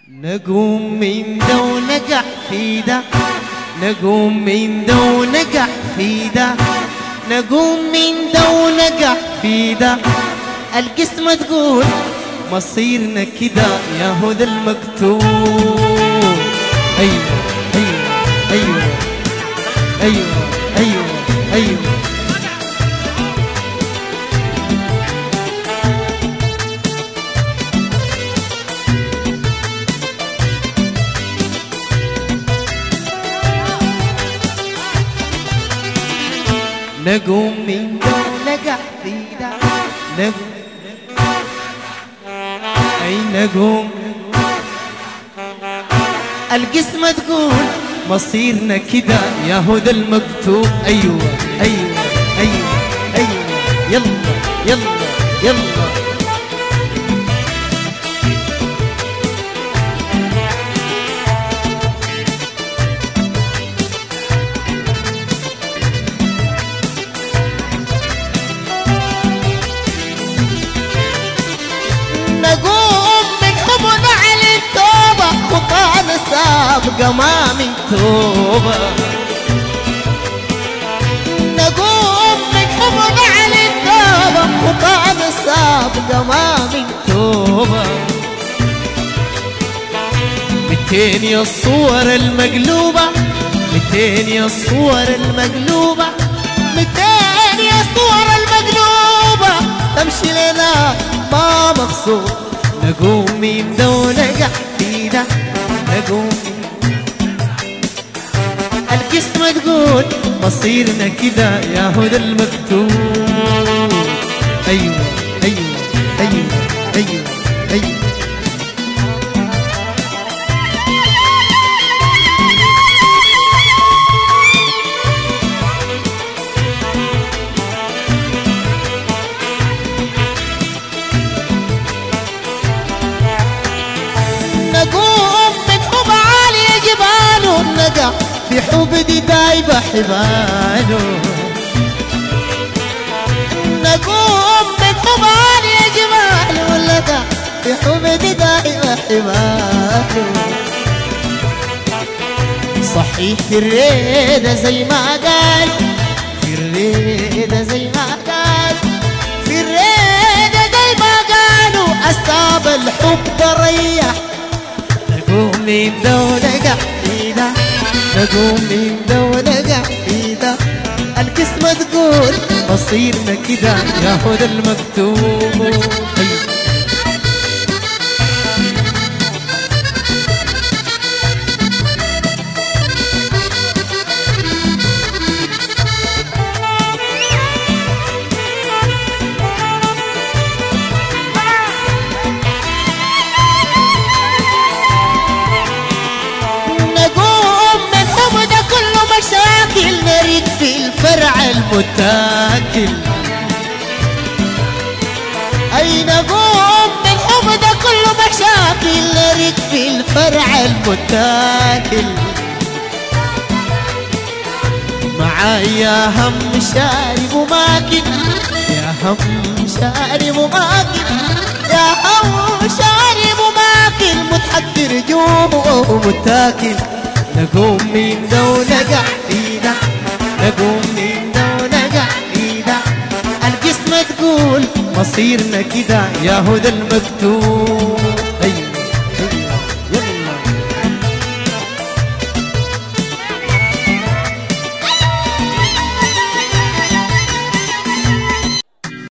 نقوم من ذا ونقع في ذا نقوم من ذا ونقع في ذا نقوم من ذا ونقع في ذا القسمة تقول مصيرنا كذا يا هدى المكتوب أيوة أيوة أيوة أيوة أيوة أيوة نقوم من ذا ونقع في ذا نقوم أي نقوم القسمة تقول مصيرنا كذا يا هدى المكتوب أيوة أيوة أيوة أيوة يلا يلا يلا نقوم من حبنا على التوبة خطانا سابقة ما من توبة نقوم من حبنا على التوبة خطانا سابقة ما من توبة متين يا الصور المقلوبة متين يا الصور المقلوبة متين يا صور المقلوبة تمشي لنا ما مقصود نقوم من ذا ونقع في ذا نقوم القسمة تقول مصيرنا كذا يا هدى المكتوب أيوة أيوة أيوة أيوة أيوة نقوم من حب عالي جبال ونقع في حب دي دايبة حباله نقوم من حب عالي جبال ونقع في حب دي دايبة حباله صحيح في الريدة زي ما قال في الريدة زي ما قال في الريدة زي ما قالوا أسباب الحب تريح نقوم من ذا ونقع في ذا نقوم من ذا ونقع في ذا القسمة تقول مصيرنا كذا يا هدى المكتوب أيوة. نقوم من حب ده كله مشاكل نريد في الفرع المتاكل أي نقوم من حب ده كله مشاكل نريد في الفرع المتاكل معايا هم شارب وماكل يا هم شارب وماكل يا هم شارب وماكل متحضر جوه ومتاكل نقوم من ذا ونقع في ذا نقوم من ذا ونقع في ذا القسمة تقول مصيرنا كذا يا هدى المكتوب